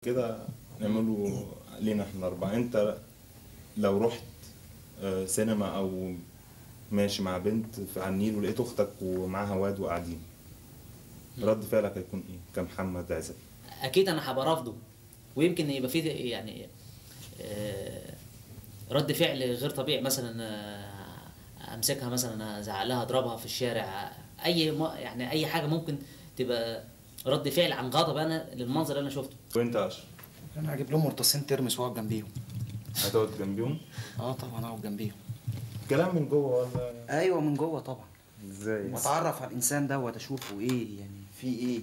كده نعمله لينا احنا اربعه انت لو رحت آه، سينما او ماشي مع بنت في على النيل ولقيت اختك ومعاها واد وقاعدين رد فعلك هيكون ايه كمحمد عزت اكيد انا هبقى رافضه ويمكن يبقى في يعني آه، رد فعل غير طبيعي مثلا آه، امسكها مثلا ازعلها اضربها في الشارع اي م- يعني اي حاجه ممكن تبقى رد فعل عن غضب انا للمنظر اللي انا شفته وانت يا اشرف انا هجيب لهم مرتصين ترمس واقعد جنبيهم هتقعد جنبيهم اه طبعا اقعد جنبيهم كلام من جوه ولا ايوه من جوه طبعا ازاي واتعرف على الانسان دوت اشوفه ايه يعني في ايه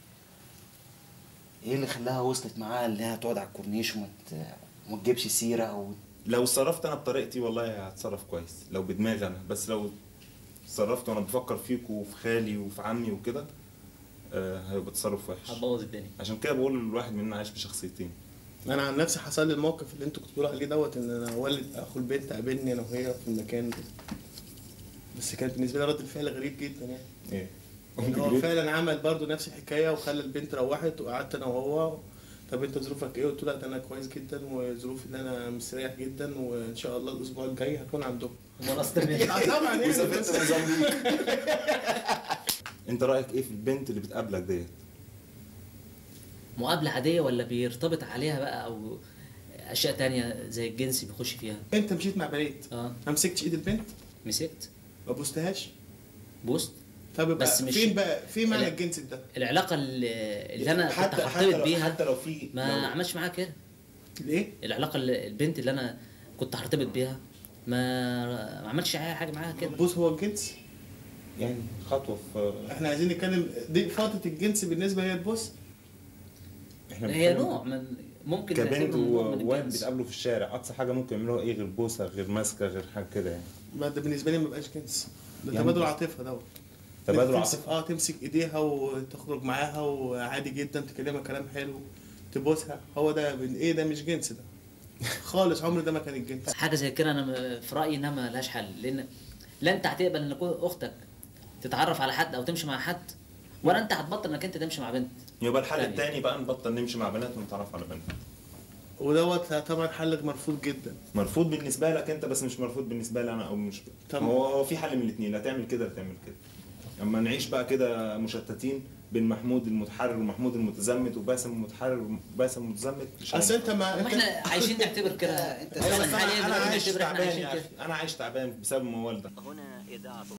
ايه اللي خلاها وصلت معاه اللي هي تقعد على الكورنيش وما ت- وما تجيبش سيره او لو اتصرفت انا بطريقتي والله هتصرف كويس لو بدماغي انا بس لو اتصرفت وانا بفكر فيك وفي خالي وفي عمي وكده آه، هيبقى تصرف وحش هتبوظ الدنيا عشان كده بقول الواحد مننا عايش بشخصيتين انا عن نفسي حصل لي الموقف اللي انتوا كنتوا بتقولوا عليه دوت ان انا والد اخو البنت قابلني انا وهي في المكان ده بس كانت بالنسبه لي رد الفعل غريب جدا يعني ايه يعني هو فعلا عمل برضو نفس الحكايه وخلى البنت روحت وقعدت انا وهو طب انت ظروفك ايه؟ قلت له لا ده انا كويس جدا وظروفي ان انا مستريح جدا وان شاء الله الاسبوع الجاي هكون عندكم. امال اصل آه طبعا يعني وسافرت موزمبيق انت رايك ايه في البنت اللي بتقابلك ديت مقابله عاديه ولا بيرتبط عليها بقى او اشياء تانية زي الجنس بيخش فيها انت مشيت مع بنات اه ما مسكتش ايد البنت مسكت ما بوستهاش بوست طب يبقى بس مش- فين بقى في معنى لا. الجنس ده؟ العلاقه اللي, اللي انا كنت حتى هرتبط لو- بيها حتى لو في ما لو- عملش معاها كده ليه؟ العلاقه اللي البنت اللي انا كنت هرتبط بيها ما ما عملتش اي حاجه معاها كده بص هو الجنس يعني خطوه في احنا عايزين نتكلم دي فتره الجنس بالنسبه هي البوس احنا هي بنتكلم نوع من ممكن كبنت نعتبره نوع من وواد الجنس. بيتقابلوا في الشارع اقصى حاجه ممكن يعملوها ايه غير بوسه غير ماسكه غير حاجه كده يعني ما ده بالنسبه لي ما بقاش جنس ده يعني تبادل عاطفه دوت تبادل إنك تمسك- عاطفه اه تمسك ايديها وتخرج معاها وعادي جدا تكلمها كلام حلو تبوسها هو ده من ايه ده مش جنس ده خالص عمر ده ما كان الجنس حاجه زي كده انا في رايي انها ما لهاش حل لان لا انت هتقبل ان يكون اختك تتعرف على حد او تمشي مع حد ولا انت هتبطل انك انت تمشي مع بنت يبقى الحل تاني. التاني بقى نبطل نمشي مع بنات ونتعرف على بنات ودوت طبعا حل مرفوض جدا مرفوض بالنسبه لك انت بس مش مرفوض بالنسبه لي انا او مش طب- هو هو في حل من الاثنين لا تعمل كده لا تعمل كده اما نعيش بقى كده مشتتين بين محمود المتحرر ومحمود المتزمت وباسم المتحرر وباسم المتزمت مش اصل هينفع. انت ما طب انت احنا عايشين نعتبر كده انت- أيوة، بس احنا حاليا انا انا دلوقتي عايش نعتبر احنا تعبان عايشين يا كده اخي انا عايش تعبان بسبب موالدك هنا إذاعة